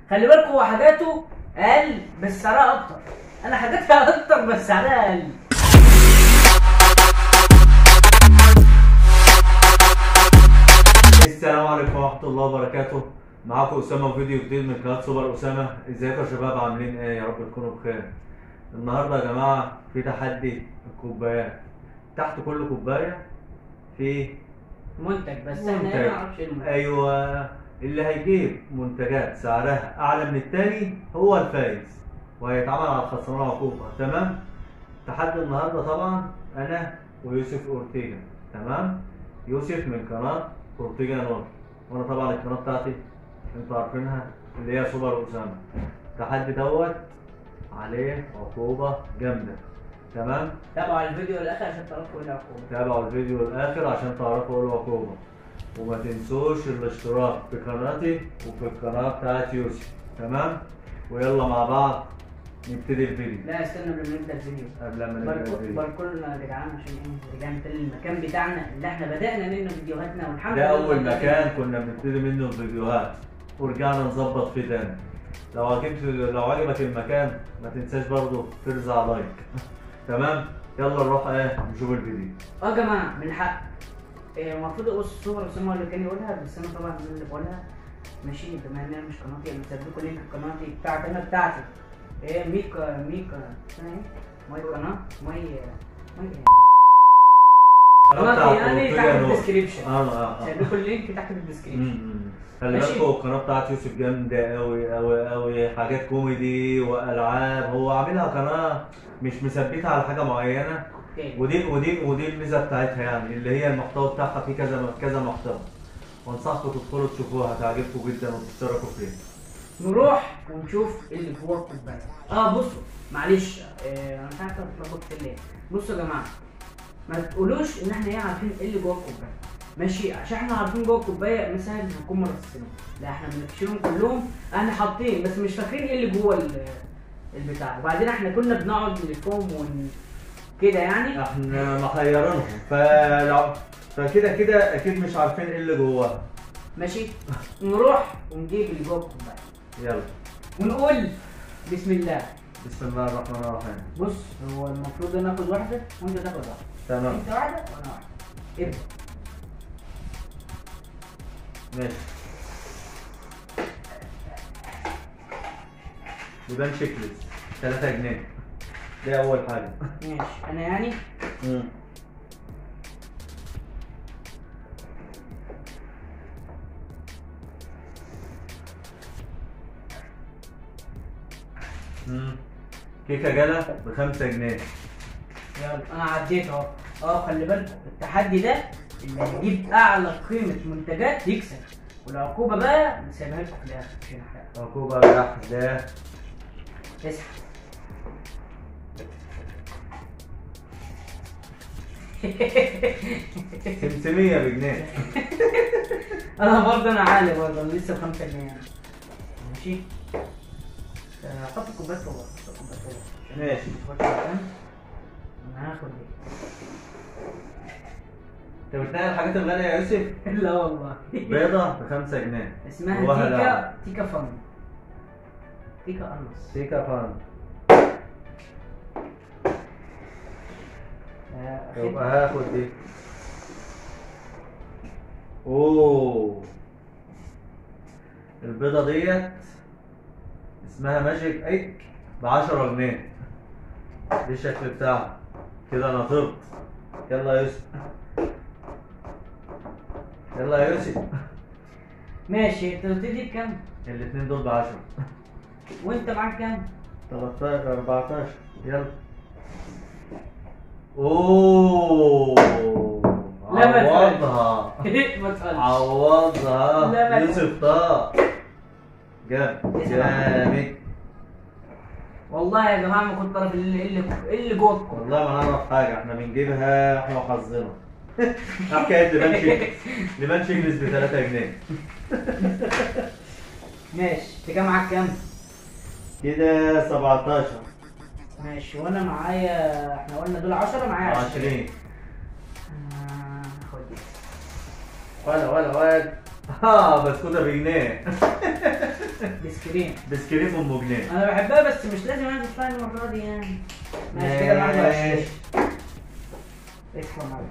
خلي بالكوا هو حاجاته اقل بس سعرها اكتر انا حاجاتها اكتر بس سعرها اقل السلام عليكم ورحمة الله وبركاته معاكم أسامة فيديو جديد من قناة سوبر أسامة ازيكم يا شباب عاملين ايه يا رب تكونوا بخير النهاردة يا جماعة في تحدي الكوبايات تحت كل كوباية في منتج بس احنا منتج. ما نعرفش ايه المنتج أيوة اللي هيجيب منتجات سعرها أعلى من التاني هو الفايز وهيتعمل على الخسران عقوبة تمام تحدي النهاردة طبعا أنا ويوسف أورتيجا تمام يوسف من قناة أورتيجا نور وأنا طبعا القناة بتاعتي أنتوا عارفينها اللي هي سوبر أسامة التحدي دوت عليه عقوبة جامدة تمام تابعوا الفيديو للاخر عشان تعرفوا ايه العقوبه تابعوا الفيديو للاخر عشان تعرفوا ايه العقوبه وما تنسوش الاشتراك في قناتي وفي القناه بتاعت يوسف تمام ويلا مع بعض نبتدي الفيديو لا استنى قبل ما نبدا الفيديو قبل ما نبدا باركو- الفيديو باركولنا يا جدعان عشان ايه رجعنا تاني المكان بتاعنا اللي احنا بدانا منه فيديوهاتنا والحمد ده لله اول بدأنا. مكان كنا بنبتدي منه الفيديوهات ورجعنا نظبط فيه تاني لو عجبت لو عجبك المكان ما تنساش برضو ترزع لايك تمام يلا نروح ايه نشوف الفيديو اه يا جماعه من الحق إيه، المفروض اقص الصور اسامه اللي كان يقولها بس انا طبعا أنا اللي بقولها ماشي بما انها مش قناتي انا مسيب لكم لينك قناتي بتاعتي انا بتاعتي ايه ميكا ميكا اسمها ايه؟ ماي قناه ماي ماي قناتي يعني تحت الديسكريبشن اه اه سايب لكم اللينك تحت الديسكريبشن امم خلي ماشي. بالكم القناه بتاعت يوسف جامده قوي قوي قوي حاجات كوميدي والعاب هو عاملها قناه مش مثبتها على حاجه معينه اوكي ودي ودي ودي الميزه بتاعتها يعني اللي هي المحتوى بتاعها فيه كذا كذا محتوى وانصحكم تدخلوا تشوفوها هتعجبكم جدا وتشتركوا فيها نروح ونشوف اللي جوه الكوبايه اه بصوا معلش آه انا مش عارف اتلخبط في ليه بصوا يا جماعه ما تقولوش ان احنا ايه عارفين ايه اللي جوه الكوبايه ماشي عشان احنا عارفين جوه الكوبايه مثلا هنكون مرصصين لا احنا بنكشفهم كلهم احنا حاطين بس مش فاكرين ايه اللي جوه ال- البتاع وبعدين احنا كنا بنقعد نلفهم ون كده يعني احنا محيرينهم فلو فكده كده اكيد مش عارفين ايه اللي جواها ماشي نروح ونجيب اللي جوه الكوبايه يلا ونقول بسم الله بسم الله الرحمن الرحيم بص هو المفروض انا اخد واحده وانت تاخد واحده تمام انت واحده وانا واحده ابدا ماشي يبان شكلس 3 جنيه دي اول حاجه ماشي انا يعني امم امم كيكه جلا ب 5 جنيه يلا انا عديت اهو اه خلي بالكم التحدي ده اللي هيجيب اعلى قيمه منتجات يكسب والعقوبه بقى نسيبها لكم في الاخر مش هنحرقها عقوبه بحده اسحب سمسميه بجنيه انا برضه انا عالي برضه أنا لسه ب 5 جنيه يعني. ماشي آه، حط الكوبايات فوق حط الكوبايات فوق عشان ماشي. ما تخش مكان. انا هاخد دي انت بتلاقي الحاجات الغاليه يا يوسف لا والله بيضه ب 5 جنيه اسمها جواها تيكا لعب. تيكا فن تيكا قنص سيكا فان آه، يبقى هاخد دي اوه البيضة ديت اسمها ماجيك ايك ب 10 جنيه دي الشكل بتاعها كده انا طرت يلا يا يوسف يلا يا يوسف ماشي انت قلت لي بكام؟ الاتنين دول ب 10 وانت معاك كام؟ 13 14 يلا اوه لا ما تقولش. عوضها ما تقولش عوضها لا، ما يوسف طه جامد اسمع. جامد والله يا جماعه ما كنت اعرف اللي اللي اللي جوه الكوره والله ما نعرف حاجه احنا بنجيبها احنا وحظنا حكايه لبان شيكلس لبان شيكلس ب 3 جنيه ماشي انت كام معاك كام؟ كده 17 ماشي وانا معايا احنا قلنا دول 10 معايا 20 20 آه، خد دي ولا ولا ولا اه بسكوته بجنيه بسكرين بسكريم ام جنيه انا بحبها بس مش لازم انا تدفع المره دي يعني ماشي كده الواحد وعشرين ماشي. ادخل معايا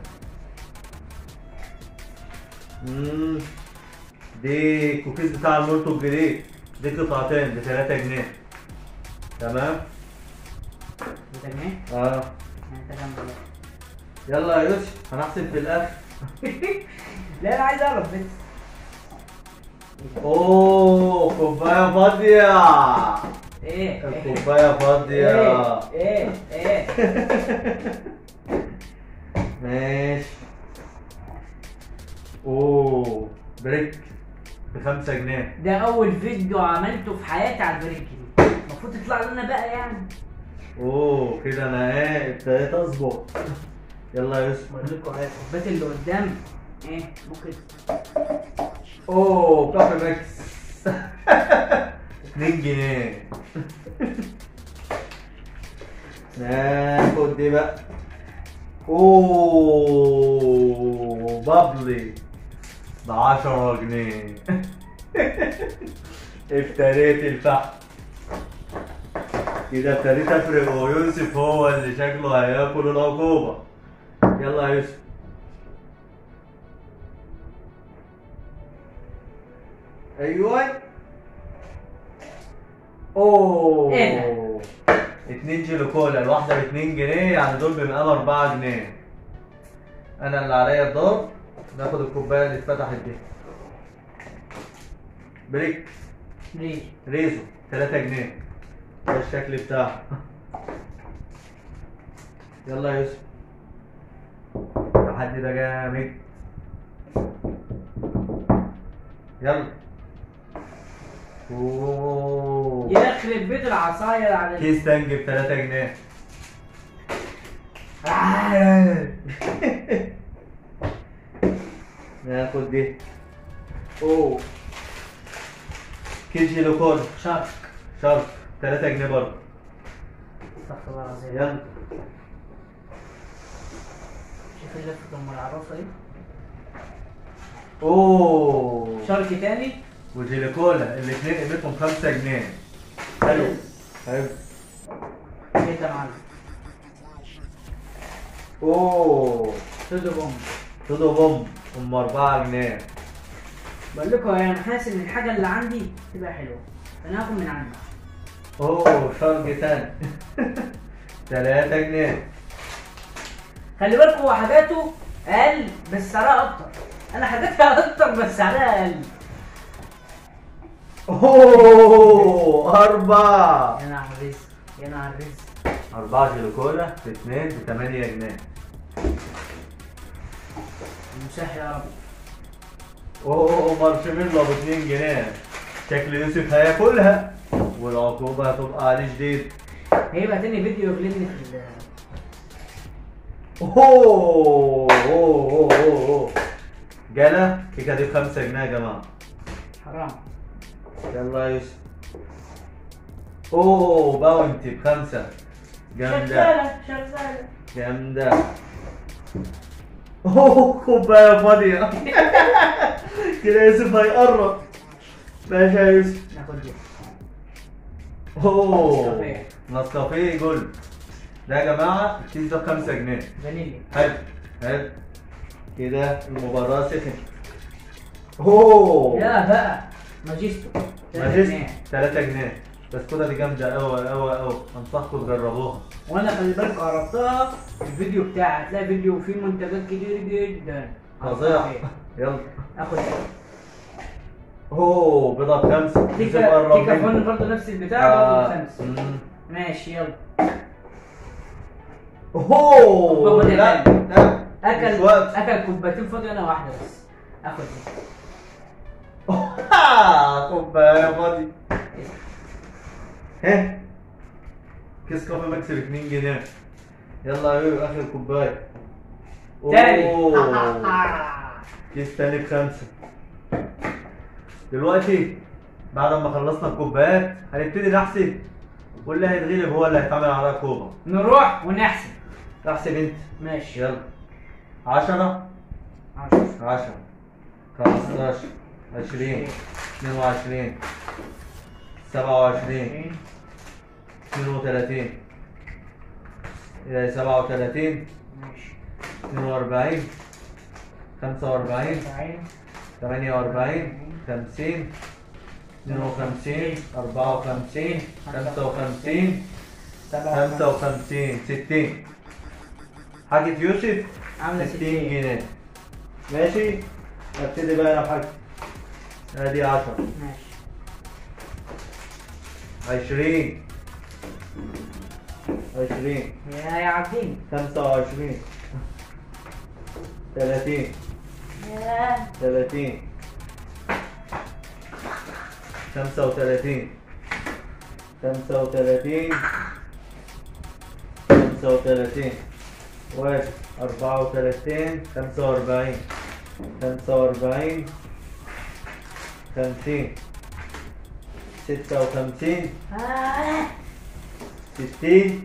مم. دي كوكيز بتاع المولتو الجديد دي قطعتين ب 3 جنيه تمام انت جنيه اه انت كام دلوقتي يلا يا يوسف هنحسب في الاخر لا انا عايز اعرف بس اوه كوبايه فاضيه ايه الكوبايه فاضيه ايه ايه ايه ماشي اوه بريك بخمسة جنيه ده اول فيديو عملته في حياتي على البريك دي المفروض تطلع لنا بقى يعني اوه كده انا ايه ابتديت اظبط يلا يا يوسف بقول لكم ايه الكوبايات اللي قدام ايه ممكن اوه كافي ميكس 2 جنيه ناخد دي بقى اوه بابلي ب 10 جنيه ابتديت الفحم كده ابتديت افرق ويوسف هو اللي شكله هياكل العقوبة يلا يا يوسف ايوه اوه إيه 2 جيلو كولا الواحدة ب 2 جنيه يعني دول بمقام 4 جنيه انا اللي عليا الدور ناخد الكوباية اللي اتفتحت دي بريك ليه ريزو 3 جنيه ده الشكل بتاعه يلا يا يوسف التحدي ده جامد يلا اوه يخرب بيت العصايه على كيس تانج ب 3 جنيه ناخد دي اوه كيجي لوكول شرق شرط 3 جنيه برضه استغفر الله العظيم يلا شوف اللفه ام العروسه دي اوه شرق تاني وجيلي كولا الاثنين قيمتهم 5 جنيه حلو حلو ايه ده يا معلم اوه تدو بوم تودو بوم ام 4 جنيه بقول لكم انا حاسس ان الحاجه اللي عندي تبقى حلوه انا هاخد من عندي اوه شرق تاني 3 جنيه خلي بالكم هو حاجاته اقل بس سعرها اكتر انا حاجاتها اكتر بس سعرها اقل اوه أربعة يا نهار رزق يا نهار رزق أربعة جيلي كولا في اتنين ب 8 جنيه المساح يا رب اوه مارشميلو ب 2 جنيه شكل يوسف هياكلها والعقوبة هتبقى عليه جديد هيبقى تاني فيديو يغلبني في ال اوه اوه اوه اوه اوه جالا كيكة دي بخمسة جنيه يا جماعة حرام يلا يا يوسف اوه باونتي بخمسة جامدة شغاله شغاله جامدة اوه كوباية فاضية كده يوسف هيقرب ماشي يا يوسف ناخد دي اوه نسكافيه. نسكافيه جولد ده يا جماعة الكيس ده بخمسة جنيه فانيليا حلو حلو كده المباراة سخنت اوه لا بقى ماجيستو تلاتة ماجيس جنيه. 3 جنيه بس كده دي جامدة أوي أوي أوي أنصحكم تجربوها وانا خلي بالك عرفتها في الفيديو بتاعي هتلاقي فيديو فيه منتجات كتير جدا فظيع يلا اخد دي. اوه بيضة بخمسة يوسف كيكه قرب كيكه فن منك. برضه نفس البتاع آه. برضه خمسه مم. ماشي يلا اوه بابا ده لا تاني. لا اكل مش وقت اكل كوبايتين فاضي انا واحده بس اخد دي كوباية فاضي ها كيس كوفي ماكس ب 2 جنيه يلا يا يورو اخر كوباية تاني أوه. كيس تاني بخمسة دلوقتي بعد ما خلصنا الكوبايات هنبتدي نحسب واللي هيتغلب هو اللي هيتعمل على كوبا نروح ونحسب احسب انت ماشي يلا 10 عشرة 10 15 20 22 27 32 إلى 37 ماشي 42 45 40 48 50 52 54 55 55 60 حاجة يوسف عاملة 60 60 جنيه ماشي ابتدي بقى يا حاج ادي 10 ماشي 20 20 يا يعديني 25 30 يا 30 35 35 35 واحد 34 45 45 50 56 آه. 60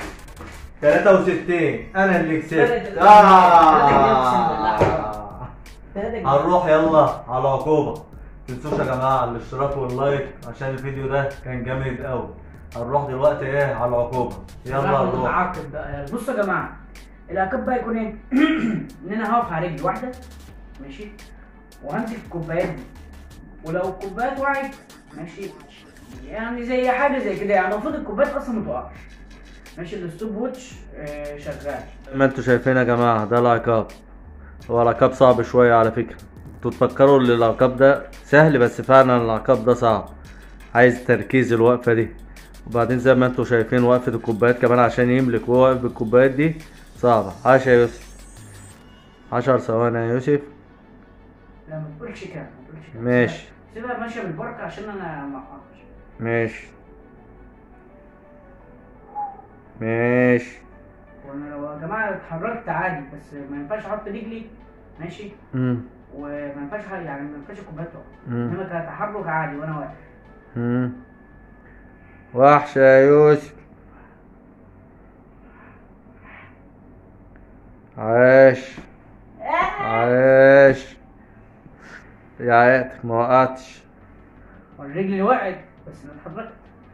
63 انا اللي كسبت ثلاثة- آه. ثلاثة جنيه. هنروح يلا على العقوبة تنسوش يا جماعة الاشتراك واللايك عشان الفيديو ده كان جامد قوي هنروح دلوقتي ايه على العقوبة يلا راح نروح نتعاقب بقى يلا. بصوا يا جماعه العقاب بقى يكون ايه؟ ان انا هقف على رجل واحده ماشي وهمسك الكوبايات دي ولو الكوبايات وقعت ماشي يعني زي حاجه زي كده يعني المفروض الكوبايات اصلا ما تقعش ماشي الستوب ووتش آه شغال ما انتوا شايفين يا جماعة ده العقاب هو العقاب صعب شوية على فكرة انتوا تفكروا ان العقاب ده سهل بس فعلا العقاب ده صعب عايز تركيز الوقفة دي وبعدين زي ما انتوا شايفين وقفة الكوبايات كمان عشان يملك وهو واقف بالكوبايات دي صعبة عاش يا يوسف عشر ثواني يا يوسف لا ما تقولش كده ما تقولش كده ماشي. سيبها ماشيه بالبركه عشان انا ما اقعش ماشي ماشي وانا لو يا جماعه اتحركت عادي بس ما ينفعش احط رجلي ماشي مم. وما ينفعش حاجة- يعني ما ينفعش الكوبايات تقع مم. انما كتحرك عادي وانا واقف مم. وحش يا يوسف عاش عاش يا عياتك ما وقعتش والرجل اللي وقعت بس انا اتحركت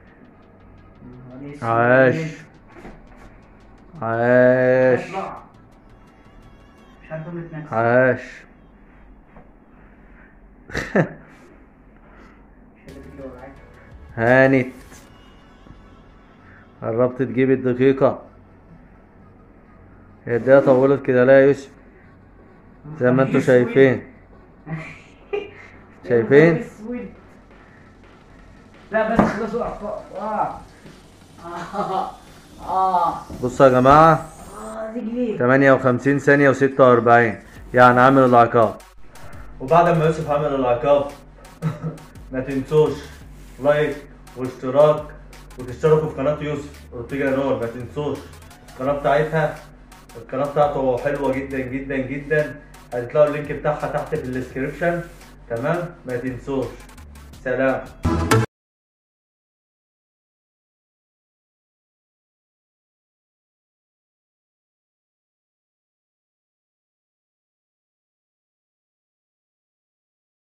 عاش عاش اطلع مش عارف املك نفسي عاش مش عارف اللي وقعت هانت قربت تجيب الدقيقة هي الدقيقة طولت كده لا يا يوسف زي ما انتوا شايفين شايفين؟ اسود لا بس خلاص وقع اه اه اه بصوا يا جماعة اه رجلي 58 ثانية و46 يعني عامل العقاب وبعد ما يوسف عمل العقاب ما تنسوش لايك واشتراك وتشتركوا في قناة يوسف اورتيجا نور ما تنسوش القناة بتاعتها القناة بتاعته حلوة جدا جدا جدا هتلاقوا اللينك بتاعها تحت في الديسكريبشن تمام ما تنسوش سلام